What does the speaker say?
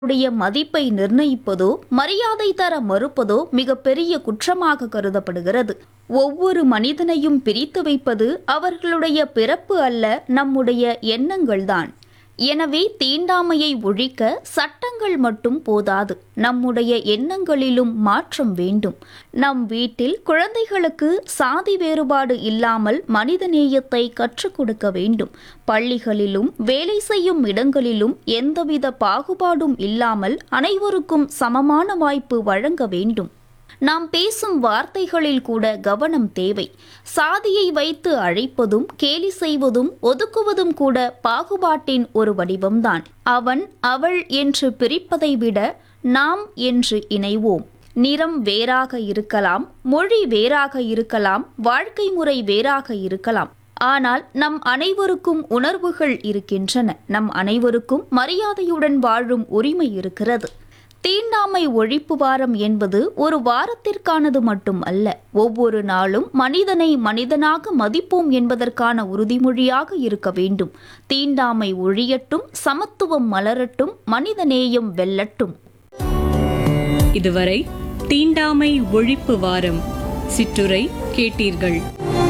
உடைய மதிப்பை நிர்ணயிப்பதோ மரியாதை தர மறுப்பதோ மிகப்பெரிய குற்றமாக கருதப்படுகிறது ஒவ்வொரு மனிதனையும் பிரித்து வைப்பது அவர்களுடைய பிறப்பு அல்ல நம்முடைய எண்ணங்கள்தான் எனவே தீண்டாமையை ஒழிக்க சட்டங்கள் மட்டும் போதாது நம்முடைய எண்ணங்களிலும் மாற்றம் வேண்டும் நம் வீட்டில் குழந்தைகளுக்கு சாதி வேறுபாடு இல்லாமல் மனிதநேயத்தை கற்றுக் கொடுக்க வேண்டும் பள்ளிகளிலும் வேலை செய்யும் இடங்களிலும் எந்தவித பாகுபாடும் இல்லாமல் அனைவருக்கும் சமமான வாய்ப்பு வழங்க வேண்டும் நாம் பேசும் வார்த்தைகளில் கூட கவனம் தேவை சாதியை வைத்து அழைப்பதும் கேலி செய்வதும் ஒதுக்குவதும் கூட பாகுபாட்டின் ஒரு வடிவம்தான் அவன் அவள் என்று பிரிப்பதை விட நாம் என்று இணைவோம் நிறம் வேறாக இருக்கலாம் மொழி வேறாக இருக்கலாம் வாழ்க்கை முறை வேறாக இருக்கலாம் ஆனால் நம் அனைவருக்கும் உணர்வுகள் இருக்கின்றன நம் அனைவருக்கும் மரியாதையுடன் வாழும் உரிமை இருக்கிறது தீண்டாமை ஒழிப்பு வாரம் என்பது ஒரு வாரத்திற்கானது மட்டும் அல்ல ஒவ்வொரு நாளும் மனிதனை மனிதனாக மதிப்போம் என்பதற்கான உறுதிமொழியாக இருக்க வேண்டும் தீண்டாமை ஒழியட்டும் சமத்துவம் மலரட்டும் மனிதநேயம் வெல்லட்டும் இதுவரை தீண்டாமை ஒழிப்பு வாரம் சிற்றுரை கேட்டீர்கள்